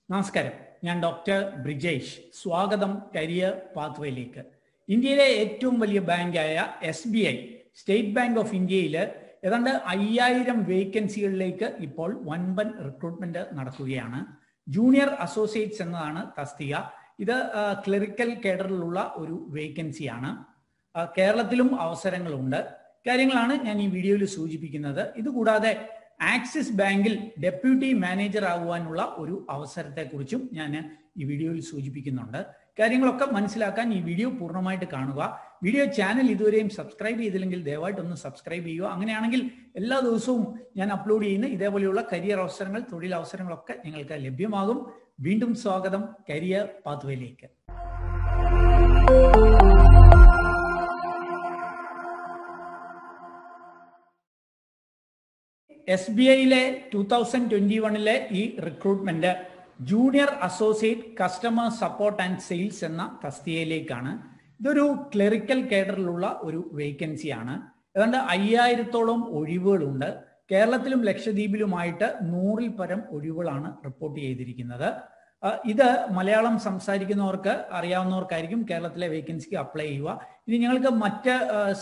നമസ്കാരം ഞാൻ ഡോക്ടർ ബ്രിജേഷ് സ്വാഗതം കരിയർ പാത്വേയിലേക്ക് ഇന്ത്യയിലെ ഏറ്റവും വലിയ ബാങ്കായ S B I State Bank of ഇന്ത്യയിൽ ഏതാണ്ട് അയ്യായിരം വേക്കൻസികളിലേക്ക് ഇപ്പോൾ വൻപൻ റിക്രൂട്ട്മെന്റ് നടക്കുകയാണ് ജൂനിയർ അസോസിയേറ്റ്സ് എന്നതാണ് തസ്തിക ഇത് ക്ലറിക്കൽ കേഡറിലുള്ള ഒരു വേക്കൻസിയാണ് കേരളത്തിലും അവസരങ്ങളുണ്ട് കാര്യങ്ങളാണ് ഞാൻ ഈ വീഡിയോയിൽ സൂചിപ്പിക്കുന്നത് ഇതുകൂടാതെ ആക്സിസ് ബാങ്കിൽ ഡെപ്യൂട്ടി മാനേജർ ആകുവാനുള്ള ഒരു അവസരത്തെക്കുറിച്ചും ഞാൻ ഈ വീഡിയോയിൽ സൂചിപ്പിക്കുന്നുണ്ട് കാര്യങ്ങളൊക്കെ മനസ്സിലാക്കാൻ ഈ വീഡിയോ പൂർണ്ണമായിട്ട് കാണുക വീഡിയോ ചാനൽ ഇതുവരെയും സബ്സ്ക്രൈബ് ചെയ്തില്ലെങ്കിൽ ദയവായിട്ട് ഒന്ന് സബ്സ്ക്രൈബ് ചെയ്യുക അങ്ങനെയാണെങ്കിൽ എല്ലാ ദിവസവും ഞാൻ അപ്ലോഡ് ചെയ്യുന്ന ഇതേപോലെയുള്ള കരിയർ അവസരങ്ങൾ തൊഴിൽ അവസരങ്ങളൊക്കെ നിങ്ങൾക്ക് ലഭ്യമാകും വീണ്ടും സ്വാഗതം കരിയർ പാത്വേയിലേക്ക് എസ് ബി ഐയിലെ ടൂ തൗസൻഡ് ട്വന്റി വണ്ണിലെ ഈ recruitment junior associate customer support and sales എന്ന തസ്തികയിലേക്കാണ് ഇതൊരു ക്ലറിക്കൽ കേഡറിലുള്ള ഒരു വേക്കൻസിയാണ് ഏതാണ്ട് അയ്യായിരത്തോളം ഒഴിവുകളുണ്ട് കേരളത്തിലും ലക്ഷദ്വീപിലുമായിട്ട് നൂറിൽ പരം ഒഴിവുകളാണ് റിപ്പോർട്ട് ചെയ്തിരിക്കുന്നത് ഇത് മലയാളം സംസാരിക്കുന്നവർക്ക് അറിയാവുന്നവർക്കായിരിക്കും കേരളത്തിലെ വേക്കൻസിക്ക് അപ്ലൈ ചെയ്യുക ഇനി ഞങ്ങൾക്ക് മറ്റ്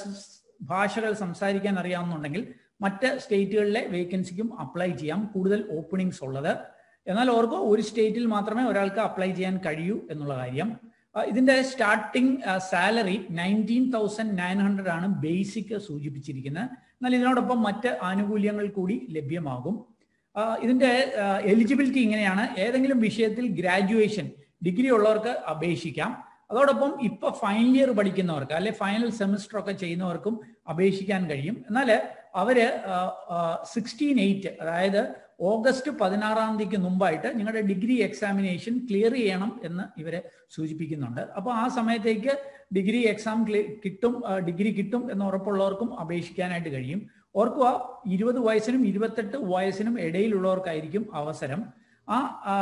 ഭാഷകൾ സംസാരിക്കാൻ അറിയാവുന്നുണ്ടെങ്കിൽ മറ്റ് സ്റ്റേറ്റുകളിലെ വേക്കൻസിക്കും അപ്ലൈ ചെയ്യാം കൂടുതൽ ഓപ്പണിങ്സ് ഉള്ളത് എന്നാൽ ഓർക്ക് ഒരു സ്റ്റേറ്റിൽ മാത്രമേ ഒരാൾക്ക് അപ്ലൈ ചെയ്യാൻ കഴിയൂ എന്നുള്ള കാര്യം ഇതിന്റെ starting salary nineteen thousand nine hundred ആണ് ബേസിക് സൂചിപ്പിച്ചിരിക്കുന്നത് എന്നാൽ ഇതിനോടൊപ്പം മറ്റ് ആനുകൂല്യങ്ങൾ കൂടി ലഭ്യമാകും ഇതിന്റെ എലിജിബിലിറ്റി ഇങ്ങനെയാണ് ഏതെങ്കിലും വിഷയത്തിൽ ഗ്രാജുവേഷൻ ഡിഗ്രി ഉള്ളവർക്ക് അപേക്ഷിക്കാം അതോടൊപ്പം ഇപ്പൊ ഫൈനൽ ഇയർ പഠിക്കുന്നവർക്ക് അല്ലെ ഫൈനൽ സെമിസ്റ്റർ ഒക്കെ ചെയ്യുന്നവർക്കും അപേക്ഷിക്കാൻ കഴിയും എന്നാൽ അവര് സിക്സ്റ്റീൻ എയ്റ്റ് അതായത് ഓഗസ്റ്റ് പതിനാറാം തീയതിക്ക് മുമ്പായിട്ട് നിങ്ങളുടെ ഡിഗ്രി എക്സാമിനേഷൻ ക്ലിയർ ചെയ്യണം എന്ന് ഇവരെ സൂചിപ്പിക്കുന്നുണ്ട് അപ്പോൾ ആ സമയത്തേക്ക് ഡിഗ്രി എക്സാം കിട്ടും ഡിഗ്രി കിട്ടും എന്ന് ഉറപ്പുള്ളവർക്കും അപേക്ഷിക്കാനായിട്ട് കഴിയും ഓർക്കുക ഇരുപത് വയസ്സിനും ഇരുപത്തെട്ട് വയസ്സിനും ഇടയിലുള്ളവർക്കായിരിക്കും അവസരം ആ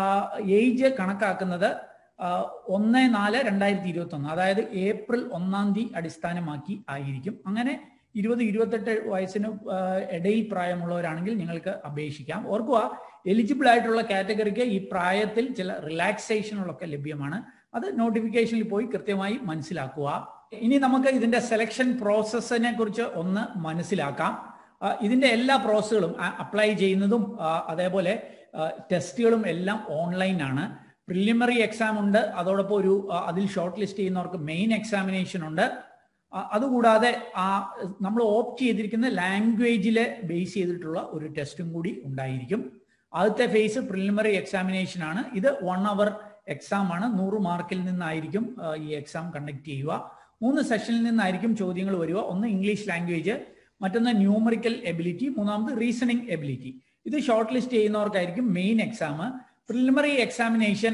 ഏജ് കണക്കാക്കുന്നത് ഒന്ന് നാല് രണ്ടായിരത്തി ഇരുപത്തി ഒന്ന് അതായത് ഏപ്രിൽ ഒന്നാം തീയതി അടിസ്ഥാനമാക്കി ആയിരിക്കും അങ്ങനെ ഇരുപത് ഇരുപത്തെട്ട് വയസ്സിന് ഇടയിൽ പ്രായമുള്ളവരാണെങ്കിൽ നിങ്ങൾക്ക് അപേക്ഷിക്കാം ഓർക്കുക എലിജിബിൾ ആയിട്ടുള്ള കാറ്റഗറിക്ക് ഈ പ്രായത്തിൽ ചില റിലാക്സേഷനുകളൊക്കെ ലഭ്യമാണ് അത് നോട്ടിഫിക്കേഷനിൽ പോയി കൃത്യമായി മനസ്സിലാക്കുക ഇനി നമുക്ക് ഇതിന്റെ സെലക്ഷൻ പ്രോസസ്സിനെ കുറിച്ച് ഒന്ന് മനസ്സിലാക്കാം ഇതിന്റെ എല്ലാ പ്രോസസ്സുകളും അപ്ലൈ ചെയ്യുന്നതും അതേപോലെ ടെസ്റ്റുകളും എല്ലാം ഓൺലൈൻ ആണ് പ്രിലിമിനറി എക്സാം ഉണ്ട് അതോടൊപ്പം ഒരു അതിൽ ഷോർട്ട് ലിസ്റ്റ് ചെയ്യുന്നവർക്ക് മെയിൻ എക്സാമിനേഷൻ ഉണ്ട് അതുകൂടാതെ ആ നമ്മൾ ഓപ്റ്റ് ചെയ്തിരിക്കുന്ന ലാംഗ്വേജിലെ ബേസ് ചെയ്തിട്ടുള്ള ഒരു ടെസ്റ്റും കൂടി ഉണ്ടായിരിക്കും ആദ്യത്തെ ഫേസ് പ്രിലിമിനറി എക്സാമിനേഷൻ ആണ് ഇത് വൺ അവർ എക്സാം ആണ് നൂറ് മാർക്കിൽ നിന്നായിരിക്കും ഈ എക്സാം കണ്ടക്ട് ചെയ്യുക മൂന്ന് സെഷനിൽ നിന്നായിരിക്കും ചോദ്യങ്ങൾ വരിക ഒന്ന് ഇംഗ്ലീഷ് ലാംഗ്വേജ് മറ്റൊന്ന് ന്യൂമറിക്കൽ എബിലിറ്റി മൂന്നാമത് റീസണിങ് എബിലിറ്റി ഇത് ഷോർട്ട് ലിസ്റ്റ് ചെയ്യുന്നവർക്കായിരിക്കും main exam preliminary examination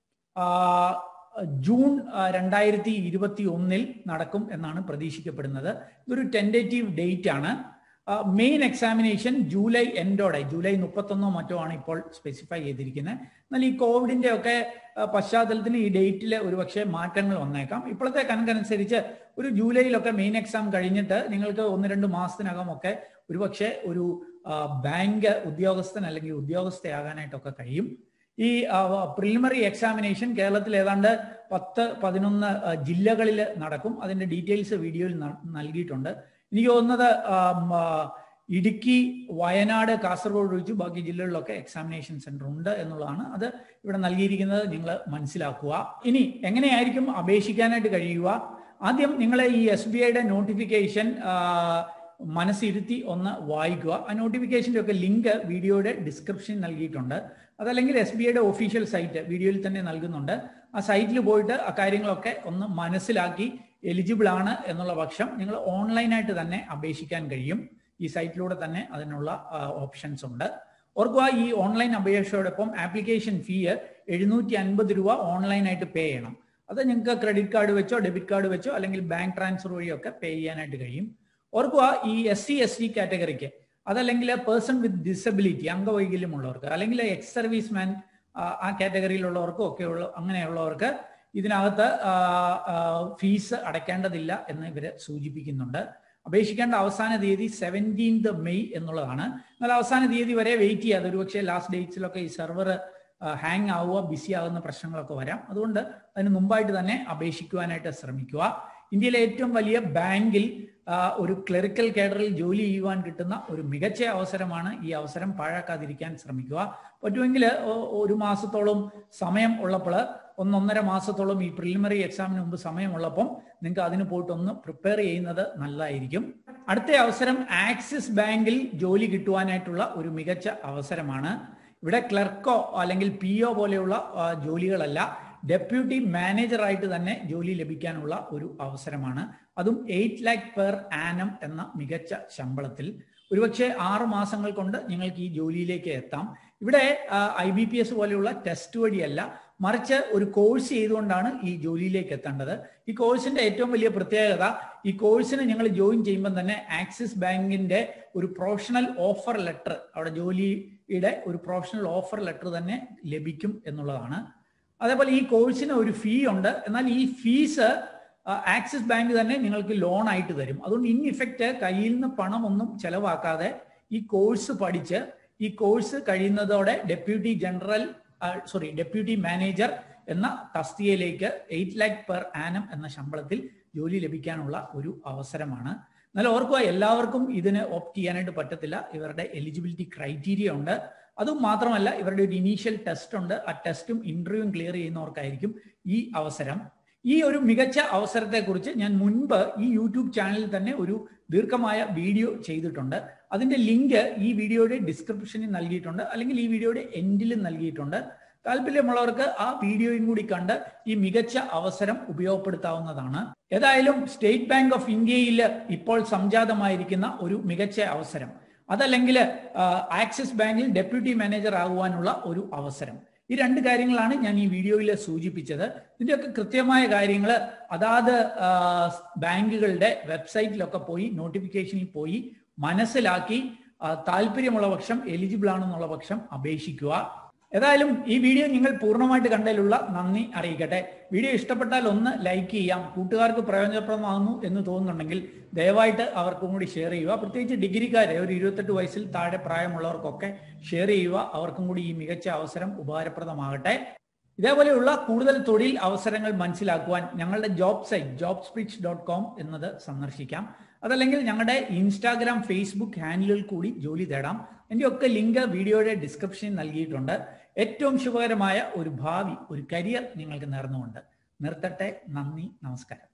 June രണ്ടായിരത്തി ഇരുപത്തി ഒന്നിൽ നടക്കും എന്നാണ് പ്രതീക്ഷിക്കപ്പെടുന്നത് ഇതൊരു ടെൻഡേറ്റീവ് ഡേറ്റ് ആണ് മെയിൻ എക്സാമിനേഷൻ ജൂലൈ എൻഡോടെ ജൂലൈ മുപ്പത്തൊന്നോ മറ്റോ ആണ് ഇപ്പോൾ സ്പെസിഫൈ ചെയ്തിരിക്കുന്നത് എന്നാൽ ഈ കോവിഡിന്റെ ഒക്കെ പശ്ചാത്തലത്തിന് ഈ ഡേറ്റിൽ ഒരുപക്ഷെ മാറ്റങ്ങൾ വന്നേക്കാം ഇപ്പോഴത്തെ കണക്കനുസരിച്ച് ഒരു ജൂലൈയിലൊക്കെ മെയിൻ എക്സാം കഴിഞ്ഞിട്ട് നിങ്ങൾക്ക് ഒന്ന് രണ്ട് മാസത്തിനകം ഒക്കെ ഒരുപക്ഷെ ഒരു ബാങ്ക് ഉദ്യോഗസ്ഥൻ അല്ലെങ്കിൽ ഉദ്യോഗസ്ഥയാകാനായിട്ടൊക്കെ കഴിയും ഈ പ്രിലിമിനറി എക്സാമിനേഷൻ കേരളത്തിൽ ഏതാണ്ട് പത്ത് പതിനൊന്ന് ജില്ലകളിൽ നടക്കും അതിന്റെ ഡീറ്റെയിൽസ് വീഡിയോയിൽ നൽകിയിട്ടുണ്ട് എനിക്ക് തോന്നുന്നത് ഇടുക്കി വയനാട് കാസർഗോഡ് ഒഴിച്ച് ബാക്കി ജില്ലകളിലൊക്കെ എക്സാമിനേഷൻ സെന്റർ ഉണ്ട് എന്നുള്ളതാണ് അത് ഇവിടെ നൽകിയിരിക്കുന്നത് നിങ്ങൾ മനസ്സിലാക്കുക ഇനി എങ്ങനെയായിരിക്കും അപേക്ഷിക്കാനായിട്ട് കഴിയുക ആദ്യം നിങ്ങൾ ഈ എസ് ബി ഐയുടെ നോട്ടിഫിക്കേഷൻ മനസ്സിരുത്തി ഒന്ന് വായിക്കുക ആ നോട്ടിഫിക്കേഷൻ്റെ ഒക്കെ ലിങ്ക് വീഡിയോയുടെ ഡിസ്ക്രിപ്ഷൻ നൽകിയിട്ടുണ്ട് അതല്ലെങ്കിൽ എസ് ബി ഐയുടെ ഒഫീഷ്യൽ സൈറ്റ് വീഡിയോയിൽ തന്നെ നൽകുന്നുണ്ട് ആ സൈറ്റിൽ പോയിട്ട് ആ കാര്യങ്ങളൊക്കെ ഒന്ന് മനസ്സിലാക്കി എലിജിബിൾ ആണ് എന്നുള്ള പക്ഷം നിങ്ങൾ ഓൺലൈനായിട്ട് തന്നെ അപേക്ഷിക്കാൻ കഴിയും ഈ സൈറ്റിലൂടെ തന്നെ അതിനുള്ള ഓപ്ഷൻസ് ഉണ്ട് ഓർക്കുക ഈ ഓൺലൈൻ അപേക്ഷയോടൊപ്പം ആപ്ലിക്കേഷൻ ഫീ എഴുന്നൂറ്റി അൻപത് രൂപ ഓൺലൈനായിട്ട് പേ ചെയ്യണം അത് നിങ്ങൾക്ക് ക്രെഡിറ്റ് കാർഡ് വെച്ചോ ഡെബിറ്റ് കാർഡ് വെച്ചോ അല്ലെങ്കിൽ ബാങ്ക് ട്രാൻസ്ഫർ വഴിയൊക്കെ പേ ചെയ്യാനായിട്ട് കഴിയും ഓർക്കുക ഈ എസ് സി എസ് ടി കാറ്റഗറിക്ക് അതല്ലെങ്കിൽ പേഴ്സൺ വിത്ത് ഡിസബിലിറ്റി അംഗവൈകല്യമുള്ളവർക്ക് അല്ലെങ്കിൽ എക്സ് സർവീസ് മാൻ ആ കാറ്റഗറിയിലുള്ളവർക്കും ഒക്കെ ഉള്ള അങ്ങനെയുള്ളവർക്ക് ഇതിനകത്ത് ഫീസ് അടയ്ക്കേണ്ടതില്ല എന്ന് ഇവർ സൂചിപ്പിക്കുന്നുണ്ട് അപേക്ഷിക്കേണ്ട അവസാന തീയതി സെവൻറ്റീൻത് മെയ് എന്നുള്ളതാണ് എന്നാൽ അവസാന തീയതി വരെ വെയിറ്റ് ചെയ്യാതെ ഒരുപക്ഷെ ലാസ്റ്റ് ഡേറ്റ്സിലൊക്കെ ഈ സെർവർ ഹാങ് ആവുക ബിസി ആകുന്ന പ്രശ്നങ്ങളൊക്കെ വരാം അതുകൊണ്ട് അതിന് മുമ്പായിട്ട് തന്നെ അപേക്ഷിക്കുവാനായിട്ട് ശ്രമിക്കുക ഇന്ത്യയിലെ ഏറ്റവും വലിയ ബാങ്കിൽ ഒരു ക്ലറിക്കൽ കേഡറിൽ ജോലി ചെയ്യുവാൻ കിട്ടുന്ന ഒരു മികച്ച അവസരമാണ് ഈ അവസരം പാഴാക്കാതിരിക്കാൻ ശ്രമിക്കുക പറ്റുമെങ്കിൽ ഒരു മാസത്തോളം സമയം ഉള്ളപ്പോൾ ഒന്നൊന്നര മാസത്തോളം ഈ പ്രിലിമിനറി എക്സാമിന് മുമ്പ് സമയമുള്ളപ്പം നിങ്ങൾക്ക് അതിന് പോയിട്ട് ഒന്ന് പ്രിപ്പയർ ചെയ്യുന്നത് നല്ലതായിരിക്കും അടുത്ത അവസരം ആക്സിസ് ബാങ്കിൽ ജോലി കിട്ടുവാനായിട്ടുള്ള ഒരു മികച്ച അവസരമാണ് ഇവിടെ ക്ലർക്കോ അല്ലെങ്കിൽ പി ഒ പോലെയുള്ള ജോലികളല്ല ഡെപ്യൂട്ടി മാനേജറായിട്ട് തന്നെ ജോലി ലഭിക്കാനുള്ള ഒരു അവസരമാണ് അതും എയ്റ്റ് ലാക്ക് പെർ ആനം എന്ന മികച്ച ശമ്പളത്തിൽ ഒരുപക്ഷെ ആറ് മാസങ്ങൾ കൊണ്ട് നിങ്ങൾക്ക് ഈ ജോലിയിലേക്ക് എത്താം ഇവിടെ ഐ ബി പി എസ് പോലെയുള്ള ടെസ്റ്റ് വഴിയല്ല മറിച്ച് ഒരു കോഴ്സ് ചെയ്തുകൊണ്ടാണ് ഈ ജോലിയിലേക്ക് എത്തേണ്ടത് ഈ കോഴ്സിന്റെ ഏറ്റവും വലിയ പ്രത്യേകത ഈ കോഴ്സിന് ഞങ്ങൾ ജോയിൻ ചെയ്യുമ്പോൾ തന്നെ ആക്സിസ് ബാങ്കിന്റെ ഒരു പ്രൊഫഷണൽ ഓഫർ ലെറ്റർ അവിടെ ജോലിയുടെ ഒരു പ്രൊഫഷണൽ ഓഫർ ലെറ്റർ തന്നെ ലഭിക്കും എന്നുള്ളതാണ് അതേപോലെ ഈ കോഴ്സിന് ഒരു ഫീ ഉണ്ട് എന്നാൽ ഈ ഫീസ് ആക്സിസ് ബാങ്ക് തന്നെ നിങ്ങൾക്ക് ലോൺ ആയിട്ട് തരും അതുകൊണ്ട് ഇൻ ഇഫക്റ്റ് കയ്യിൽ നിന്ന് പണമൊന്നും ചെലവാക്കാതെ ഈ കോഴ്സ് പഠിച്ച് ഈ കോഴ്സ് കഴിയുന്നതോടെ deputy general sorry deputy manager എന്ന തസ്തികയിലേക്ക് എയ്റ്റ് ലാക്ക് പെർ ആനം എന്ന ശമ്പളത്തിൽ ജോലി ലഭിക്കാനുള്ള ഒരു അവസരമാണ് എന്നാൽ ഓർക്കുക എല്ലാവർക്കും ഇതിന് ഓപ്റ്റ് ചെയ്യാനായിട്ട് പറ്റത്തില്ല ഇവരുടെ എലിജിബിലിറ്റി ക്രൈറ്റീരിയ ഉണ്ട് അതും മാത്രമല്ല ഇവരുടെ ഒരു ഇനീഷ്യൽ ടെസ്റ്റ് ഉണ്ട് ആ ടെസ്റ്റും ഇന്റർവ്യൂവും ക്ലിയർ ചെയ്യുന്നവർക്കായിരിക്കും ഈ അവസരം ഈ ഒരു മികച്ച അവസരത്തെക്കുറിച്ച് ഞാൻ മുൻപ് ഈ യൂട്യൂബ് ചാനലിൽ തന്നെ ഒരു ദീർഘമായ വീഡിയോ ചെയ്തിട്ടുണ്ട് അതിന്റെ ലിങ്ക് ഈ വീഡിയോയുടെ ഡിസ്ക്രിപ്ഷനിൽ നൽകിയിട്ടുണ്ട് അല്ലെങ്കിൽ ഈ വീഡിയോയുടെ എൻഡിലും നൽകിയിട്ടുണ്ട് താല്പര്യമുള്ളവർക്ക് ആ വീഡിയോയും കൂടി കണ്ട് ഈ മികച്ച അവസരം ഉപയോഗപ്പെടുത്താവുന്നതാണ് ഏതായാലും സ്റ്റേറ്റ് ബാങ്ക് ഓഫ് ഇന്ത്യയിൽ ഇപ്പോൾ സംജാതമായിരിക്കുന്ന ഒരു മികച്ച അവസരം അതല്ലെങ്കിൽ ആക്സിസ് ബാങ്കിൽ ഡെപ്യൂട്ടി മാനേജർ ആകുവാനുള്ള ഒരു അവസരം ഈ രണ്ട് കാര്യങ്ങളാണ് ഞാൻ ഈ വീഡിയോയിൽ സൂചിപ്പിച്ചത് ഇതിന്റെയൊക്കെ കൃത്യമായ കാര്യങ്ങൾ അതാത് ബാങ്കുകളുടെ വെബ്സൈറ്റിലൊക്കെ പോയി നോട്ടിഫിക്കേഷനിൽ പോയി മനസ്സിലാക്കി താല്പര്യമുള്ള പക്ഷം എലിജിബിൾ ആണെന്നുള്ള പക്ഷം അപേക്ഷിക്കുക ഏതായാലും ഈ വീഡിയോ നിങ്ങൾ പൂർണ്ണമായിട്ട് കണ്ടതിലുള്ള നന്ദി അറിയിക്കട്ടെ വീഡിയോ ഇഷ്ടപ്പെട്ടാൽ ഒന്ന് ലൈക്ക് ചെയ്യാം കൂട്ടുകാർക്ക് പ്രയോജനപ്രദമാകുന്നു എന്ന് തോന്നുന്നുണ്ടെങ്കിൽ ദയവായിട്ട് അവർക്കും കൂടി ഷെയർ ചെയ്യുക പ്രത്യേകിച്ച് ഡിഗ്രിക്കാരെ ഒരു ഇരുപത്തെട്ട് വയസ്സിൽ താഴെ പ്രായമുള്ളവർക്കൊക്കെ ഷെയർ ചെയ്യുക അവർക്കും കൂടി ഈ മികച്ച അവസരം ഉപകാരപ്രദമാകട്ടെ ഇതേപോലെയുള്ള കൂടുതൽ തൊഴിൽ അവസരങ്ങൾ മനസ്സിലാക്കുവാൻ ഞങ്ങളുടെ job site job speech dot com എന്നത് സന്ദർശിക്കാം അതല്ലെങ്കിൽ ഞങ്ങളുടെ ഇൻസ്റ്റാഗ്രാം ഫേസ്ബുക്ക് ഹാൻഡിലുകൾ കൂടി ജോലി തേടാം എൻ്റെ ഒക്കെ ലിങ്ക് വീഡിയോയുടെ ഡിസ്ക്രിപ്ഷനിൽ നൽകിയിട്ടുണ്ട് ഏറ്റവും ശുഭകരമായ ഒരു ഭാവി ഒരു കരിയർ നിങ്ങൾക്ക് നേർന്നുകൊണ്ട് നിർത്തട്ടെ നന്ദി നമസ്കാരം